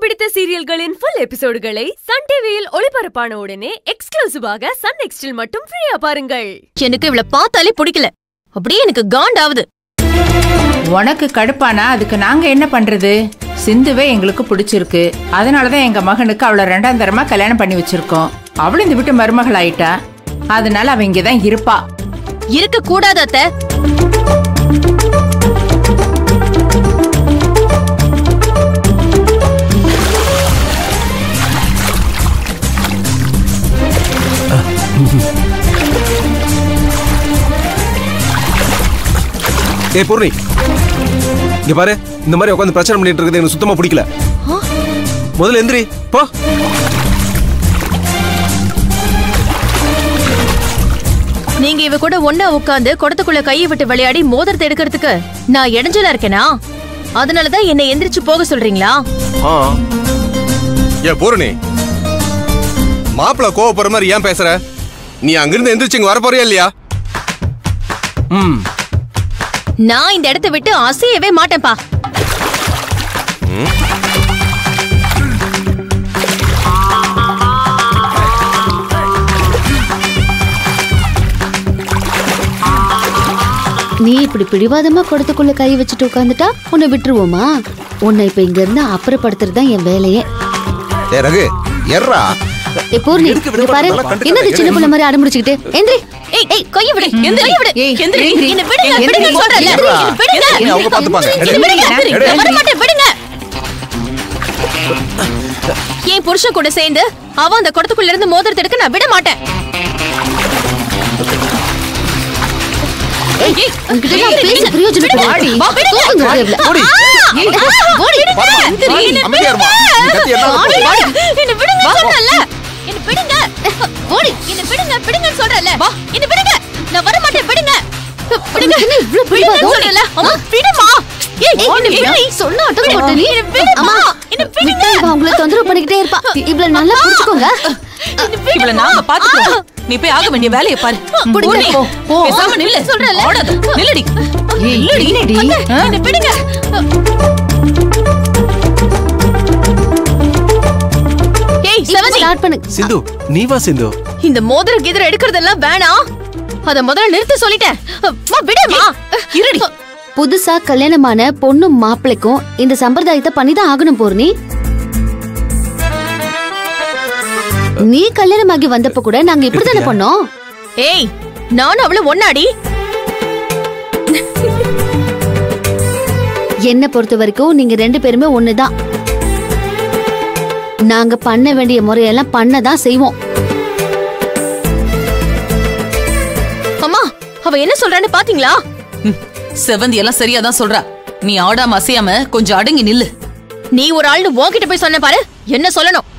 பிடித்த சீரியல்களின் full எபிசோடுகளை Sun டிவியில் ஒளிபரப்பான உடனே எக்ஸ்க்ளூசிவாக சன் நெக்ஸ்டில் மட்டும் ஃப்ரீயா பாருங்கள் எனக்கு இவள பார்த்தாலே பிடிக்கல அப்படியே எனக்கு காண்டாவுது உனக்கு கடுப்பானா அதுக்கு நாங்க என்ன பண்றது சிந்துவே எங்களுக்கு பிடிச்சிருக்கு அதனாலதான் எங்க மகனுக்கு அவளை ரெண்டாம் தரமா கல்யாணம் பண்ணி வச்சிருக்கோம் அவளும் இந்த வீட்டு மருமகள் ஆயிட்டா அதனால அவ இங்கதான் இருப்பா இருக்க கூடாது அத்தை ஏய் பூர்ணி இங்க பாரு இந்த மாதிரி உட்காந்து பிரச்சனை பண்ணிட்டு இருக்கிறது எனக்கு சுத்தமா பிடிக்கல முதல்ல எந்திரி போ நீங்க இவ கூட ஒண்ணா உட்கார்ந்து குடத்துக்குள்ள கையை விட்டு விளையாடி மோதிரத்தை எடுக்கிறதுக்கு நான் இடைஞ்சலா இருக்கேனா அதனாலதான் என்னை எந்திரிச்சு போக சொல்றீங்களா ஆ ஏ பூரணி மாப்பிள்ள கோவப்படுற மாதிரி ஏன் பேசுற நீ அங்கிருந்து எந்திரிச்சு இங்க வரப்போறியா இல்லையா ம் நான் இந்த இடத்தை விட்டு அசையவே மாட்டேன்ப்பா நீ இப்படி பிடிவாதமா குடத்துக்குள்ள கை வச்சுட்டு உட்காந்துட்டா உன்னை விட்டுருவோமா உன்னை இப்ப இங்க இருந்து அப்புறப்படுத்துறது தான் என் வேலையே ஏ ரகு எர்ரா ஏ பூர்ணி எதுக்கு இங்க விட பாரு மாட்டேன்? கண்டுக்காத, என்னது சின்ன எடு. பிள்ளை மாதிரி அடம்பிடிச்சுக்கிட்டு எந்திரி ஏய் ஏய் கைய விடு கைய விடு ஏய், எந்திரி எந்திரி. என்ன விடுங்க எந்திரி, விடுங்க சொல்றல எந்திரி. விடுங்க ஏய், அவங்க பாத்துப்பாங்க. என்ன எடு. விடுங்க எடு. நான் வர மாட்டேன் விடுங்க என் புருஷன் கூட சேர்ந்து அவ அந்த குடத்துக்குள்ள இருந்து மோதிரத்தை எடுக்க நான் விட மாட்டேன் ஏய், ஏய், உன்கிட்ட நான் விடுங்க, பேசி விடுங்க. பிரயோஜனம் விடுங்க. கிடையாது. வா, விடுங்க. தூக்குங்க முதல்ல. ஓடி ஏய், ஓடி. பாருமா. எந்திரி, என்ன அமைதியா இருமா. நீ கத்தி என்ன ஆடி, போ. ஆடி. என்ன விடுங்க சொல்றல என்ன விடுங்க ஓடி. என்ன விடுங்க விடுங்க சொல்றல வா என்ன விடுங்க நான் வர மாட்டேன் விடுங்க விடுங்க உனக்கு என்ன இவ்ளோ விடுங்க பிடிவாதம்? சொல்றல அம்மா விடுமா ஏய் ஏய், என்ன என்ன விடு சொன்னா அடங்க மாட்டே நீ. என்ன விடுமா அம்மா, என்ன விட்டா விடுங்க இவ அவங்கள தொந்தரவு பண்ணிக்கிட்டே இருப்பா இவ்வளவு நல்லா புடிச்சுக்கோங்க இவள நாங்க பாத்துக்கிறோம் நீ போய் ஆக வேண்டிய வேலையை பாரு பூர்ணி, போ, போ. பேசாம நில்லு சொல்றேன்ல. ஓடாத நில்லடி ஏய், நில்லடி. என்னடி? ஆ? என்ன விடுங்க ஏய் செவந்தி ஸ்டார்ட் பண்ணு சிந்து நீ வா சிந்து இந்த மோதிர கீதிர எடுக்கிறதெல்லாம் வேணாம் அத முதல்ல நிறுத்த சொல்லிட்டேன் அம்மா விடுமா இருடி புதுசா கல்யாணமான பொண்ணும் மாப்பிளைக்கும் இந்த சம்பிரதாயத்தை பண்ணிதான் ஆகணும் பூர்ணி நீ கல்யாணமாகி வந்தப்ப கூட நாங்க இப்படித்தானே பண்ணோம் ஏய் நானும் அவளும் ஒன்னாடி என்ன பொறுத்த வரைக்கும் நீங்க ரெண்டு பேருமே ஒண்ணுதான் நாங்க பண்ண வேண்டிய முறையெல்லாம் பண்ணதான் செய்வோம் அம்மா அவ என்ன சொல்றான்னு பாத்தீங்களா ம், செவந்தி எல்லாம் சரியாதான் சொல்றா நீ ஆடாம அசையாம கொஞ்சம் அடங்கி நில்லு நீ ஒரு ஆள்னு உன்கிட்ட போய் சொன்ன பாரு என்ன சொல்லணும்